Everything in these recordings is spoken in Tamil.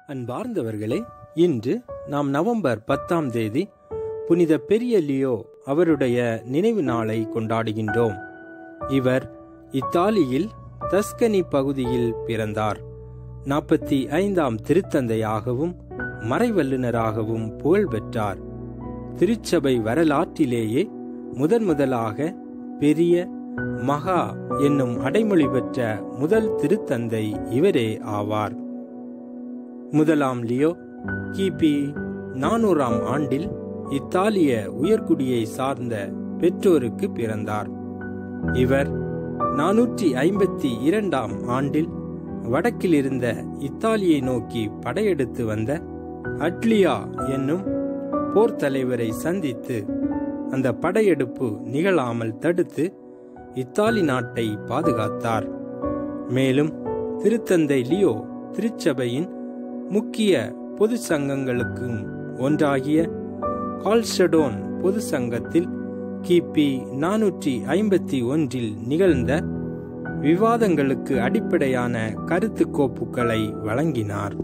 அன்பார்ந்தவர்களே இன்று நாம் நவம்பர் பத்தாம் தேதி புனித பெரிய லியோ அவருடைய நினைவு நாளை கொண்டாடுகின்றோம் இவர் இத்தாலியில் தஸ்கனி பகுதியில் பிறந்தார் நாற்பத்தி ஐந்தாம் திருத்தந்தையாகவும் மறைவல்லுனராகவும் புகழ் பெற்றார் திருச்சபை வரலாற்றிலேயே முதன் முதலாக பெரிய மகா என்னும் அடைமொழி பெற்ற முதல் திருத்தந்தை இவரே ஆவார் முதலாம் லியோ கிபி நானூறாம் ஆண்டில் இத்தாலிய உயர்குடியை சார்ந்த பெற்றோருக்கு பிறந்தார் இவர் நானூற்றி ஐம்பத்தி இரண்டாம் ஆண்டில் வடக்கில் இருந்த இத்தாலியை நோக்கி படையெடுத்து வந்த அட்லியா என்னும் போர் தலைவரை சந்தித்து அந்த படையெடுப்பு நிகழாமல் தடுத்து இத்தாலி நாட்டை பாதுகாத்தார் மேலும் திருத்தந்தை லியோ திருச்சபையின் முக்கிய பொது சங்கங்களுக்கும் ஒன்றாகிய கால்ஷடோன் பொது சங்கத்தில் கிபி நானூற்றி ஐம்பத்தி ஒன்றில் நிகழ்ந்த விவாதங்களுக்கு அடிப்படையான கருத்து கோப்புகளை வழங்கினார்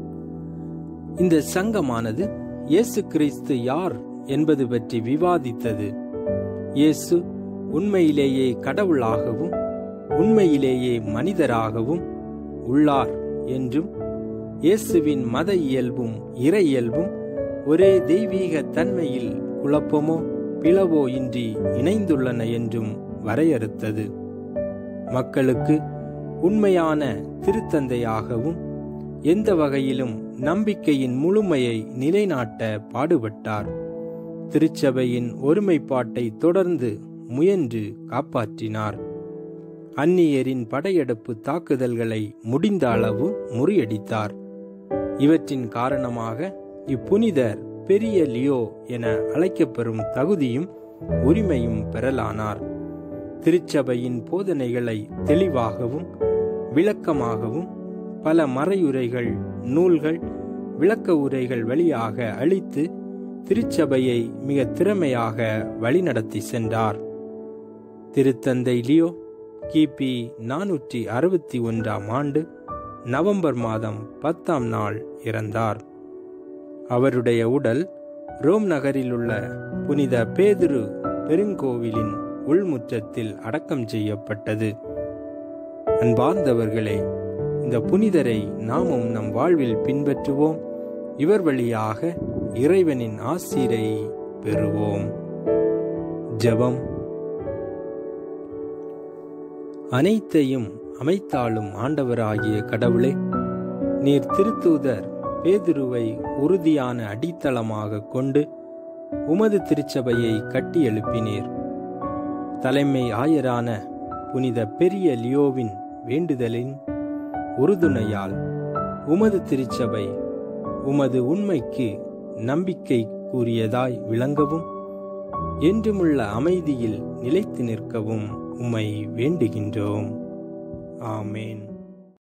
இந்த சங்கமானது இயேசு கிறிஸ்து யார் என்பது பற்றி விவாதித்தது இயேசு உண்மையிலேயே கடவுளாகவும் உண்மையிலேயே மனிதராகவும் உள்ளார் என்றும் இயேசுவின் மத இயல்பும் இறை இயல்பும் ஒரே தெய்வீக தன்மையில் குழப்பமோ பிளவோ இன்றி இணைந்துள்ளன என்றும் வரையறுத்தது மக்களுக்கு உண்மையான திருத்தந்தையாகவும் எந்த வகையிலும் நம்பிக்கையின் முழுமையை நிலைநாட்ட பாடுபட்டார் திருச்சபையின் ஒருமைப்பாட்டை தொடர்ந்து முயன்று காப்பாற்றினார் அந்நியரின் படையெடுப்பு தாக்குதல்களை முடிந்த அளவு முறியடித்தார் இவற்றின் காரணமாக இப்புனிதர் பெரிய லியோ என அழைக்கப்பெறும் தகுதியும் உரிமையும் பெறலானார் திருச்சபையின் போதனைகளை தெளிவாகவும் விளக்கமாகவும் பல மறையுரைகள் நூல்கள் விளக்க உரைகள் வழியாக அளித்து திருச்சபையை மிக திறமையாக வழிநடத்தி சென்றார் திருத்தந்தை லியோ கிபி நானூற்றி அறுபத்தி ஒன்றாம் ஆண்டு நவம்பர் மாதம் பத்தாம் நாள் இறந்தார் அவருடைய உடல் ரோம் நகரில் உள்ள புனித பேதுரு பெருங்கோவிலின் உள்முற்றத்தில் அடக்கம் செய்யப்பட்டது அன்பார்ந்தவர்களே இந்த புனிதரை நாமும் நம் வாழ்வில் பின்பற்றுவோம் இவர் வழியாக இறைவனின் ஆசிரை பெறுவோம் ஜெபம் அனைத்தையும் அமைத்தாலும் ஆண்டவராகிய கடவுளே நீர் திருத்தூதர் பேதுருவை உறுதியான அடித்தளமாக கொண்டு உமது திருச்சபையை கட்டி எழுப்பினீர் தலைமை ஆயரான புனித பெரிய லியோவின் வேண்டுதலின் உறுதுணையால் உமது திருச்சபை உமது உண்மைக்கு நம்பிக்கை கூறியதாய் விளங்கவும் என்றுமுள்ள அமைதியில் நிலைத்து நிற்கவும் உம்மை வேண்டுகின்றோம் ஆமேன்